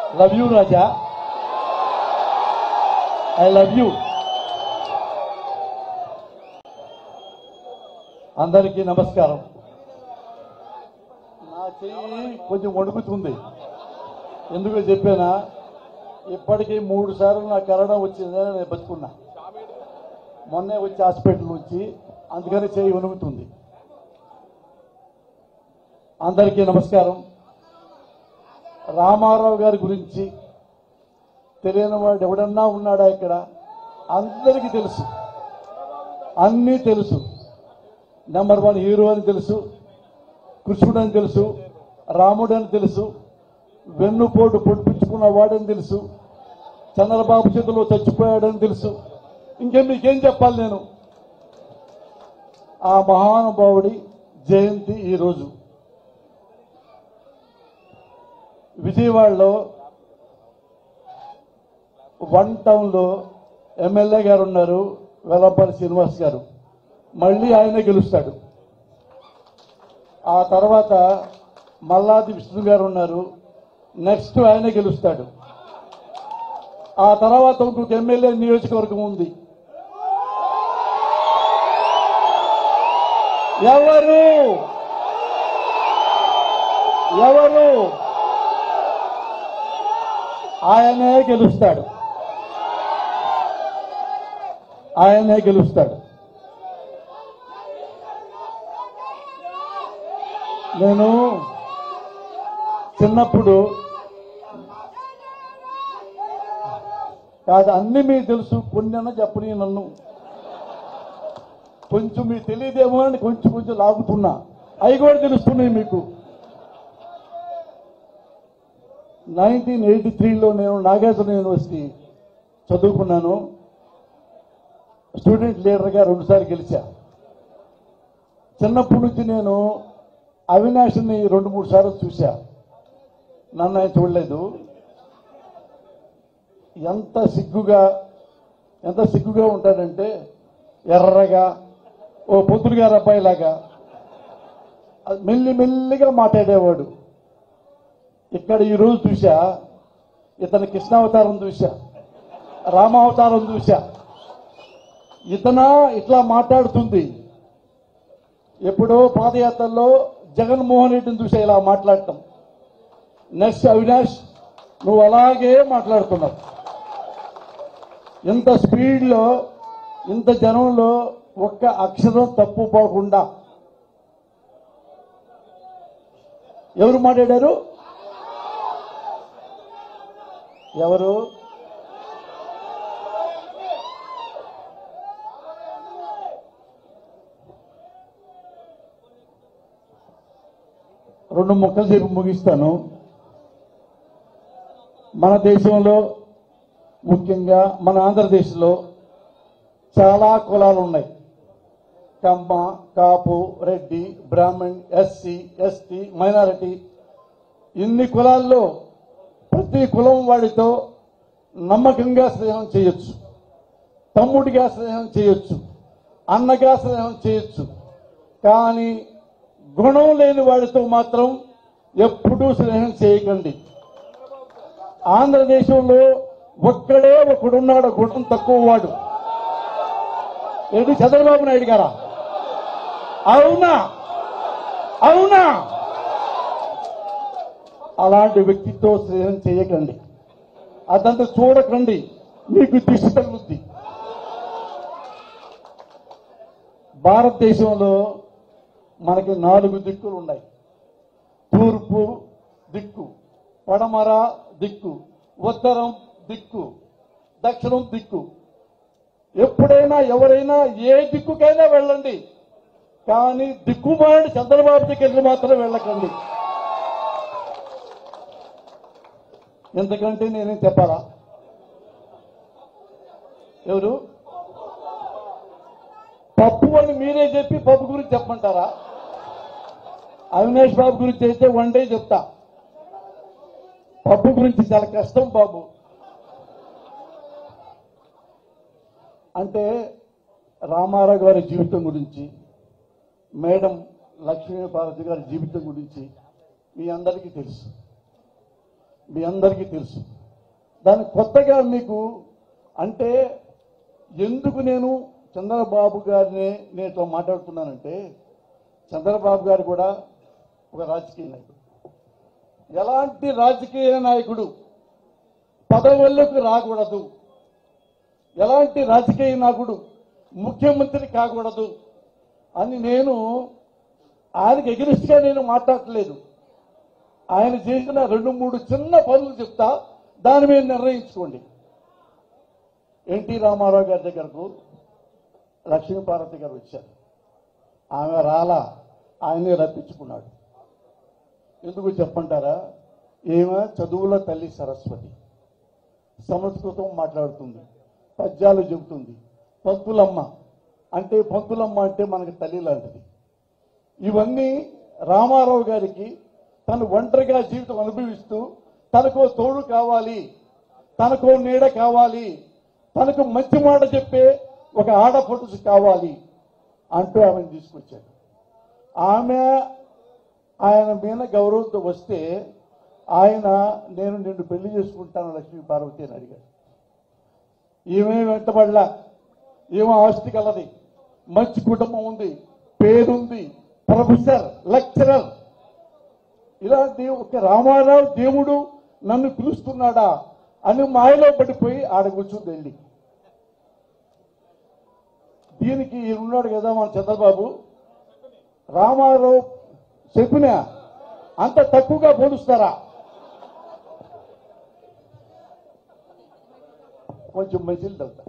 Love you Raja I love you అందరికీ నమస్కారం నా చెయ్యి కొంచెం వణుకుతుంది ఎందుకో చెప్పానా ఇప్పటికీ మూడు సార్లు నా కరోనా వచ్చిందని నేను బతుకున్నా మొన్నే వచ్చి హాస్పిటల్ నుంచి అందుకని చేయి వణుకుతుంది అందరికీ నమస్కారం రామారావు గారి గురించి తెలియని వాడు ఎవడన్నా ఉన్నాడా ఇక్కడ అందరికీ తెలుసు అన్నీ తెలుసు నెంబర్ వన్ హీరో అని తెలుసు కృష్ణుడు అని తెలుసు రాముడు అని తెలుసు వెన్నుపోటు పొడిపించుకున్న వాడని తెలుసు చంద్రబాబు చేతిలో చచ్చిపోయాడని తెలుసు ఇంకేం మీకేం చెప్పాలి నేను ఆ మహానుభావుడి జయంతి ఈరోజు విజయవాడలో వన్ టౌన్లో ఎమ్మెల్యే గారు ఉన్నారు వెల్లంపల్లి శ్రీనివాస్ గారు మళ్ళీ ఆయనే గెలుస్తాడు ఆ తర్వాత మల్లాది విష్ణు గారు ఉన్నారు నెక్స్ట్ ఆయనే గెలుస్తాడు ఆ తర్వాత ఇంకొక ఎమ్మెల్యే నియోజకవర్గం ఉంది ఎవరు ఎవరు ఆయనే గెలుస్తాడు ఆయనే గెలుస్తాడు నేను చిన్నప్పుడు కాదు అన్ని మీకు తెలుసు కొన్ని అన్న చెప్పని నన్ను కొంచెం మీకు తెలియదేమో అని కొంచెం కొంచెం లాగుతున్నా అవి కూడా తెలుస్తున్నాయి మీకు నైన్టీన్ ఎయిటీ త్రీలో నేను నాగార్జున యూనివర్సిటీ చదువుకున్నాను స్టూడెంట్ లీడర్గా రెండుసార్లు గెలిచా చిన్నప్పటి నుంచి నేను అవినాష్ని రెండు మూడు సార్లు చూశా నన్ను ఆయన చూడలేదు ఎంత సిగ్గుగా ఎంత సిగ్గుగా ఉంటాడంటే ఎర్రగా ఓ పొద్దులు గారు అబ్బాయిలాగా అది మెల్లి మెల్లిగా మాట్లాడేవాడు ఇక్కడ ఈరోజు చూసా ఇతని కృష్ణావతారం చూసా రామావతారం చూసా ఇతన ఇట్లా మాట్లాడుతుంది ఎప్పుడో పాదయాత్రలో జగన్మోహన్ రెడ్డిని చూసా ఇలా మాట్లాడటం నెక్స్ట్ అవినాష్ నువ్వు అలాగే మాట్లాడుతున్నావు ఇంత స్పీడ్లో ఇంత జనంలో ఒక్క అక్షరం తప్పు పోకుండా ఎవరు మాట్లాడారు ఎవరు రెండు ముక్కలు చెప్పి ముగిస్తాను మన దేశంలో ముఖ్యంగా మన ఆంధ్రదేశ్లో చాలా కులాలు ఉన్నాయి Kamma Kapu Reddy Brahman SC ST minority ఇన్ని కులాల్లో ప్రతి కులం వాడితో నమ్మకంగా స్నేహం చేయొచ్చు తమ్ముడిగా స్నేహం చేయొచ్చు అన్నగా స్నేహం చేయొచ్చు కానీ గుణం లేని వాడితో మాత్రం ఎప్పుడూ స్నేహం చేయకండి ఆంధ్రదేశంలో ఒక్కడే ఒకడున్నాడు గుణం తక్కువ వాడు ఏంటి చంద్రబాబు నాయుడు గారా అవునా అవునా అలాంటి వ్యక్తితో స్నేహం చేయకండి అదంతా చూడకండి మీకు దిష్టి తగులుద్ది భారతదేశంలో మనకి నాలుగు దిక్కులు ఉన్నాయి తూర్పు దిక్కు పడమర దిక్కు ఉత్తరం దిక్కు దక్షిణం దిక్కు ఎప్పుడైనా ఎవరైనా ఏ దిక్కుకైనా వెళ్ళండి కానీ దిక్కుమాడి చంద్రబాబు దగ్గరికి మాత్రం వెళ్ళకండి ఎందుకంటే నేనేం చెప్పాలా ఎవరు పప్పు అని మీరే చెప్పి పప్పు గురించి చెప్పమంటారా అవినాష్ బాబు గురించి అయితే వన్ డే చెప్తా పప్పు గురించి చాలా కష్టం బాబు అంటే రామారావు గారి జీవితం గురించి మేడం లక్ష్మీపార్వతి గారి జీవితం గురించి మీ అందరికీ తెలుసు మీ అందరికీ తెలుసు దాని కొత్తగా మీకు అంటే ఎందుకు నేను చంద్రబాబు గారిని నేను ఇట్లా మాట్లాడుతున్నానంటే చంద్రబాబు గారు కూడా ఒక రాజకీయ నాయకుడు ఎలాంటి రాజకీయ నాయకుడు పదవులకు రాకూడదు ఎలాంటి రాజకీయ నాయకుడు ముఖ్యమంత్రి కాకూడదు అని నేను ఆయనకి ఎగిరిస్ట్గా నేను మాట్లాడట్లేదు ఆయన చేసిన రెండు మూడు చిన్న పనులు చెప్తా దాని మీద నిర్ణయించుకోండి ఎన్టీ రామారావు గారి దగ్గరకు లక్ష్మీపార్వతి గారు వచ్చారు ఆమె రాలా ఆయనే రప్పించుకున్నాడు ఎందుకు చెప్పంటారా ఈమె చదువుల తల్లి సరస్వతి సంస్కృతం మాట్లాడుతుంది పద్యాలు చెబుతుంది పంతులమ్మ అంటే పంతులమ్మ అంటే మనకి తల్లి లాంటిది ఇవన్నీ రామారావు గారికి తను ఒంటరిగా జీవితం అనుభవిస్తూ తనకో తోడు కావాలి తనకో నీడ కావాలి తనకు మంచి మాట చెప్పే ఒక ఆడపడుచు కావాలి అంటూ ఆమెను తీసుకొచ్చాడు ఆమె ఆయన మీద గౌరవంతో వస్తే ఆయన నేను నిన్ను పెళ్లి చేసుకుంటాను లక్ష్మీ పార్వతి అని అడిగాడు ఈమె వెంటబడలా ఈమె ఆస్తి కలది మంచి కుటుంబం ఉంది పేరుంది ప్రొఫెసర్ లెక్చరర్ ఇలాంటి ఒక రామారావు దేవుడు నన్ను పిలుస్తున్నాడా అని మాయలో పడిపోయి ఆడ కూర్చుంది వెళ్ళి దీనికి ఈయన ఉన్నాడు కదా మన చంద్రబాబు రామారావు చెప్పిన అంత తక్కువగా పోలుస్తారా కొంచెం మంచిది తగ్గుతా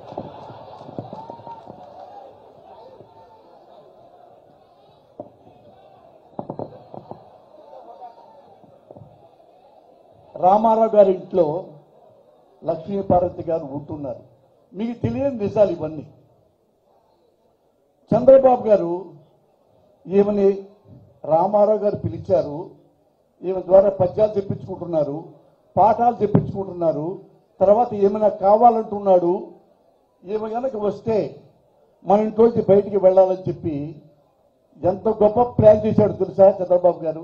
రామారావు గారి ఇంట్లో లక్ష్మీపార్వతి గారు ఉంటున్నారు మీకు తెలియని నిజాలు ఇవన్నీ చంద్రబాబు గారు ఈమెని రామారావు గారు పిలిచారు ఈమె ద్వారా పద్యాలు చెప్పించుకుంటున్నారు పాఠాలు చెప్పించుకుంటున్నారు తర్వాత ఏమైనా కావాలంటున్నాడు ఈమె కనుక వస్తే మన ఇంట్లోంచి బయటికి వెళ్ళాలని చెప్పి ఎంత గొప్ప ప్లాన్ చేశాడు తెలుసా చంద్రబాబు గారు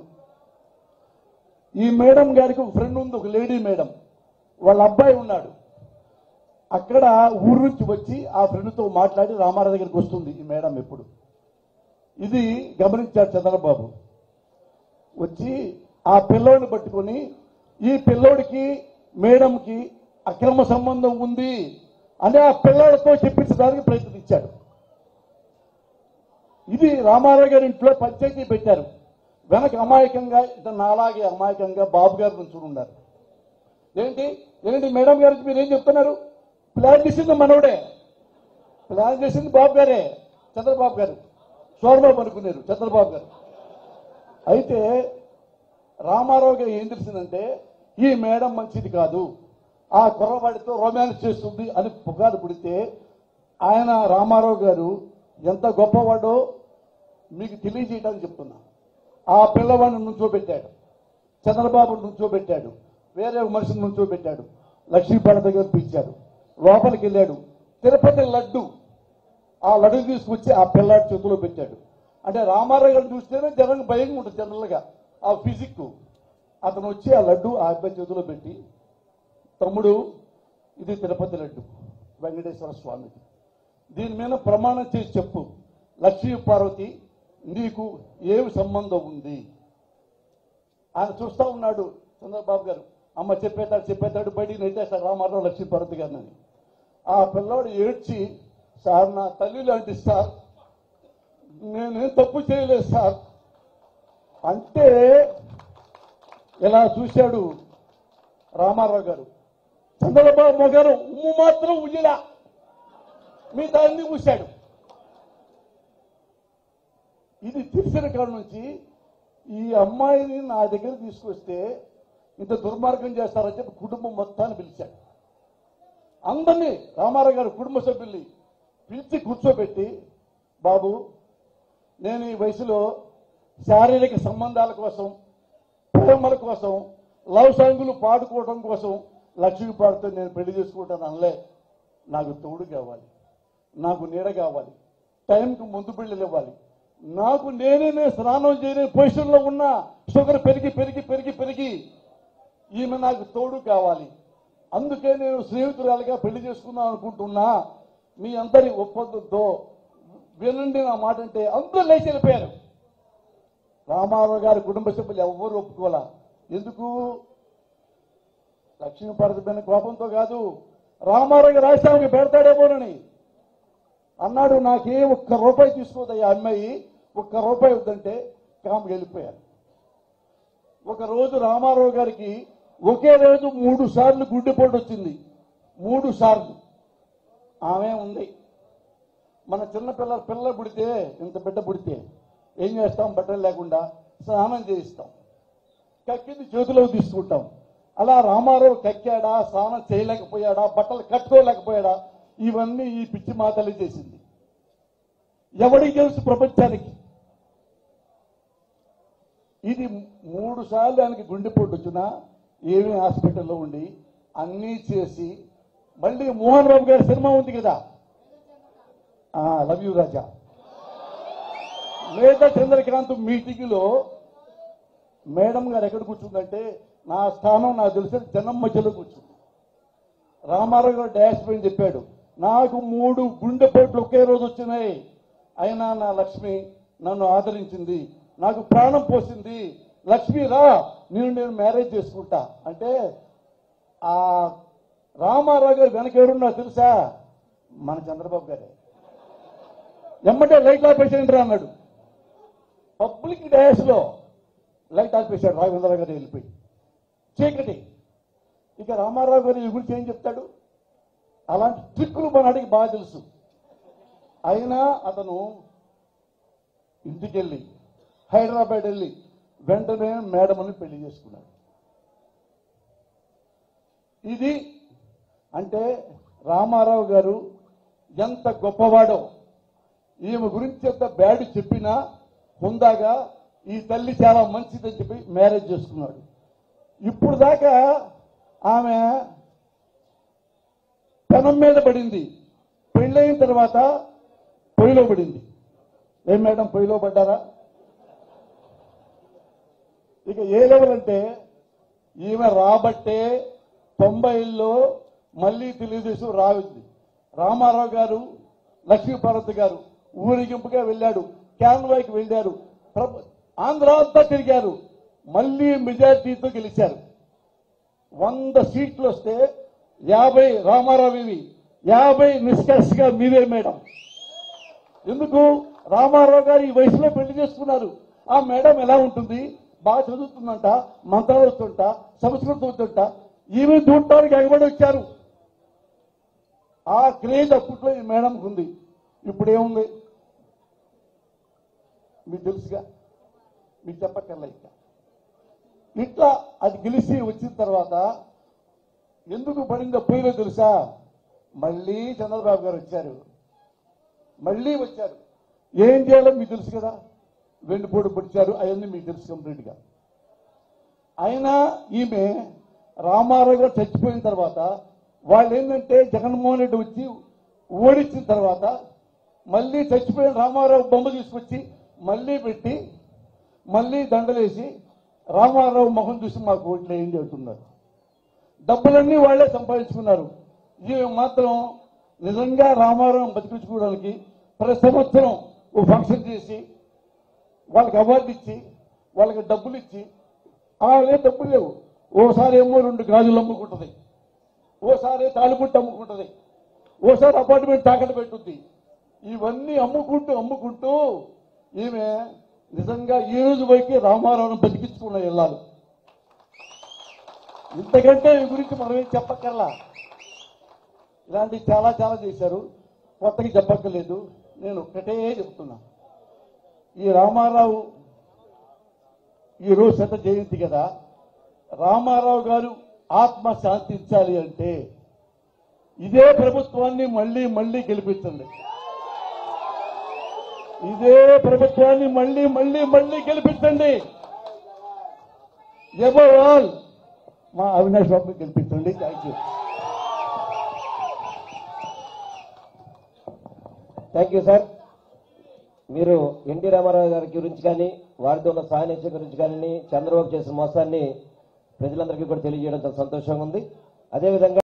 ఈ మేడం గారికి ఒక ఫ్రెండ్ ఉంది ఒక లేడీ మేడం వాళ్ళ అబ్బాయి ఉన్నాడు అక్కడ ఊరు నుంచి వచ్చి ఆ ఫ్రెండ్తో మాట్లాడి రామారావు దగ్గరికి వస్తుంది ఈ మేడం ఎప్పుడు ఇది గమనించాడు చంద్రబాబు వచ్చి ఆ పిల్లోడిని పట్టుకొని ఈ పిల్లోడికి మేడంకి అక్రమ సంబంధం ఉంది అని ఆ పిల్లోడితో చెప్పించడానికి ప్రయత్నించాడు ఇది రామారావు గారి ఇంట్లో పంచాయతీ పెట్టారు వెనక అమాయకంగా ఇతను నాలాగే అమాయకంగా బాబు గారు నుంచి ఉన్నారు ఏంటి ఏంటి మేడం గారికి మీరు ఏం చెప్తున్నారు ప్లాన్ చేసింది మనోడే ప్లాన్ చేసింది బాబు గారే చంద్రబాబు గారు సోమబాబు అనుకున్నారు చంద్రబాబు గారు అయితే రామారావు గారు ఏం తెలిసిందంటే ఈ మేడం మంచిది కాదు ఆ కుర్రవాడితో రొమాన్స్ చేస్తుంది అని పుకారు పుడితే ఆయన రామారావు గారు ఎంత గొప్పవాడో మీకు తెలియజేయడానికి చెప్తున్నా ఆ పిల్లవాడిని నుంచోబెట్టాడు చంద్రబాబు నుంచోబెట్టాడు వేరే ఒక మనిషిని నుంచోబెట్టాడు లక్ష్మీపాడ దగ్గర పిలిచాడు లోపలికి వెళ్ళాడు తిరుపతి లడ్డు ఆ లడ్డు తీసుకొచ్చి ఆ పిల్లాడి చేతిలో పెట్టాడు అంటే రామారావు గారు చూస్తేనే జనం భయంగా ఉంటుంది జనరల్గా ఆ ఫిజిక్ అతను వచ్చి ఆ లడ్డు ఆ అబ్బాయి చేతిలో పెట్టి తమ్ముడు ఇది తిరుపతి లడ్డు వెంకటేశ్వర స్వామిది దీని మీద ప్రమాణం చేసి చెప్పు లక్ష్మీ పార్వతి నీకు ఏమి సంబంధం ఉంది ఆయన చూస్తా ఉన్నాడు చంద్రబాబు గారు అమ్మ చెప్పేతాడు చెప్పేతాడు బయటికి నెట్టేస్తాడు రామారావు లక్ష్మీ పార్వతి గారిని అని. ఆ పిల్లోడు ఏడ్చి సార్ నా తల్లి లాంటి సార్ నేనేం తప్పు చేయలేదు సార్ అంటే ఇలా చూశాడు రామారావు గారు చంద్రబాబు గారు ఉమ్ము మాత్రం ఉయ్యలా మీ దాన్ని మూశాడు ఇది తెలిసిన కాడ నుంచి ఈ అమ్మాయిని నా దగ్గర తీసుకొస్తే ఇంత దుర్మార్గం చేస్తారని చెప్పి కుటుంబం మొత్తాన్ని పిలిచాడు అందరినీ రామారావు గారు కుటుంబ సభ్యుల్ని పిలిచి కూర్చోబెట్టి బాబు నేను ఈ వయసులో శారీరక సంబంధాల కోసం ప్రేమల కోసం లవ్ సాంగులు పాడుకోవడం కోసం లక్ష్మి పాడుతూ నేను పెళ్లి చేసుకుంటాను అనలే నాకు తోడు కావాలి నాకు నీడ కావాలి టైంకి ముందు బిళ్ళలు ఇవ్వాలి నాకు నేనే నేను స్నానం చేయని పొజిషన్లో ఉన్న షుగర్ పెరిగి పెరిగి పెరిగి పెరిగి ఈమె నాకు తోడు కావాలి అందుకే నేను స్నేహితురాలుగా పెళ్లి చేసుకుందాం అనుకుంటున్నా మీ అందరి ఒప్పందంతో వినండి నా మాట అంటే అందరూ లేచి వెళ్ళిపోయారు రామారావు గారి కుటుంబ సభ్యులు ఎవ్వరు ఒప్పుకోలా ఎందుకు లక్ష్మీపార్వతి కోపంతో కాదు రామారావు గారు రాష్ట్రానికి పెడతాడేమోనని అన్నాడు నాకే ఒక్క రూపాయి తీసుకోదయ్యా అమ్మాయి ఒక్క రూపాయి వద్దంటే కామెకి వెళ్ళిపోయారు ఒక రోజు రామారావు గారికి ఒకే రోజు మూడు సార్లు గుడ్డిపోటు వచ్చింది మూడు సార్లు ఆమె ఉంది మన చిన్న పిల్ల పిల్ల పుడితే ఇంత బిడ్డ పుడితే ఏం చేస్తాం బట్టలు లేకుండా స్నానం చేయిస్తాం కక్కింది చేతిలోకి తీసుకుంటాం అలా రామారావు కక్కాడా స్నానం చేయలేకపోయాడా బట్టలు కట్టుకోలేకపోయాడా ఇవన్నీ ఈ పిచ్చి మాతలు చేసింది ఎవడికి తెలుసు ప్రపంచానికి ఇది మూడు సార్లు ఆయనకి గుండెపోటు వచ్చినా ఏమీ హాస్పిటల్లో ఉండి అన్నీ చేసి మళ్ళీ మోహన్ బాబు గారి సినిమా ఉంది కదా లవ్ యూ రాజా మేధా చంద్రకాంత్ మీటింగ్ లో మేడం గారు ఎక్కడ కూర్చుందంటే నా స్థానం నాకు తెలిసిన జనం మధ్యలో కూర్చుంది రామారావు గారు డాష్ పైన చెప్పాడు నాకు మూడు గుండెపోట్లు ఒకే రోజు వచ్చినాయి అయినా నా లక్ష్మి నన్ను ఆదరించింది నాకు ప్రాణం పోసింది లక్ష్మి రా నేను నేను మ్యారేజ్ చేసుకుంటా అంటే ఆ రామారావు గారు వెనక ఎవరున్నా తెలుసా మన చంద్రబాబు గారే ఎమ్మటే లైట్ ఆపేసేయండి అన్నాడు పబ్లిక్ డాష్ లో లైట్ ఆపేశాడు రాఘవేంద్ర గారు వెళ్ళిపోయి చీకటి ఇక రామారావు గారు ఈ గురించి ఏం చెప్తాడు అలాంటి ట్రిక్కులు మనడికి బాగా తెలుసు అయినా అతను ఇంటికెళ్ళి హైదరాబాద్ వెళ్ళి వెంటనే మేడమని పెళ్లి చేసుకున్నాడు ఇది అంటే రామారావు గారు ఎంత గొప్పవాడో ఈమె గురించి ఎంత బ్యాడ్ చెప్పినా హుందాగా ఈ తల్లి చాలా మంచిదని చెప్పి మ్యారేజ్ చేసుకున్నాడు ఇప్పుడు దాకా ఆమె పెనం మీద పడింది పెళ్ళైన తర్వాత పొయ్యిలో పడింది ఏం మేడం పొయ్యిలో పడ్డారా ఇక ఏ లెవెల్ అంటే ఈమె రాబట్టే తొంభైలో మళ్ళీ తెలుగుదేశం రావింది రామారావు గారు లక్ష్మీపార్వతి గారు ఊరేగింపుగా వెళ్ళాడు క్యాన్వాయ్కి వెళ్ళారు ప్రభు- ఆంధ్ర అంతా తిరిగారు మళ్ళీ మెజార్టీతో గెలిచారు వంద సీట్లు వస్తే యాభై రామారావు ఇవి యాభై నిష్కర్షగా మీరే మేడం ఎందుకు రామారావు గారు ఈ వయసులో పెళ్లి చేసుకున్నారు ఆ మేడం ఎలా ఉంటుంది బాగా చదువుతుందంట మంత్రాలు వస్తుంట సంస్కృతం వస్తుంట ఈమె చూడటానికి ఎగబడి వచ్చారు ఆ క్రేజ్ అప్పట్లో ఈ మేడంకు ఉంది ఇప్పుడు ఏముంది మీకు తెలుసుగా మీకు చెప్పక్కర్లే ఇక ఇట్లా అది గెలిచి వచ్చిన తర్వాత ఎందుకు పడిందో పోయిలో తెలుసా మళ్ళీ చంద్రబాబు గారు వచ్చారు మళ్ళీ వచ్చారు ఏం చేయాలో మీకు తెలుసు కదా వెండిపోటు పొడిచారు అవన్నీ మీకు తెలుసు కంప్లీట్ గా అయినా ఈమె రామారావు గారు చచ్చిపోయిన తర్వాత వాళ్ళు ఏంటంటే జగన్మోహన్ రెడ్డి వచ్చి ఓడించిన తర్వాత మళ్ళీ చచ్చిపోయిన రామారావు బొమ్మ తీసుకొచ్చి మళ్ళీ పెట్టి మళ్ళీ దండలేసి రామారావు మొహం చూసి మాకు ఓట్లు వేయండి అంటున్నారు డబ్బులన్నీ వాళ్ళే సంపాదించుకున్నారు ఈమె మాత్రం నిజంగా రామారావు బతికించుకోవడానికి ప్రతి సంవత్సరం ఓ ఫంక్షన్ చేసి వాళ్ళకి అవార్డు ఇచ్చి వాళ్ళకి డబ్బులు ఇచ్చి అలాగే డబ్బులు లేవు ఓసారి ఏమో రెండు గాజులు అమ్ముకుంటుంది ఓసారి తాలిపుట్టు అమ్ముకుంటుంది ఓసారి అపార్ట్మెంట్ తాకట్టు పెట్టుద్ది ఇవన్నీ అమ్ముకుంటూ అమ్ముకుంటూ ఈమె నిజంగా ఈ రోజు వరకు రామారావును బతికించుకున్న వెళ్ళాలి ఇంతకంటే ఈ గురించి మనం ఏం చెప్పక్కర్లా ఇలాంటి చాలా చాలా చేశారు కొత్తగా చెప్పక్కర్లేదు నేను ఒక్కటే చెప్తున్నా ఈ రామారావు ఈ రోజు శత జయంతి కదా రామారావు గారు ఆత్మ శాంతించాలి అంటే ఇదే ప్రభుత్వాన్ని మళ్ళీ మళ్ళీ గెలిపించండి ఇదే ప్రభుత్వాన్ని మళ్ళీ మళ్ళీ మళ్ళీ గెలిపించండి ఎవర్ ఆల్ మా అవినాష్ బాబు గెలిపించండి thank you thank you sir మీరు ఎన్టీ రామారావు గారి గురించి కానీ వారితో ఉన్న సాయనిత్య గురించి కానీ చంద్రబాబు చేసిన మోసాన్ని ప్రజలందరికీ కూడా తెలియజేయడం చాలా సంతోషంగా ఉంది అదేవిధంగా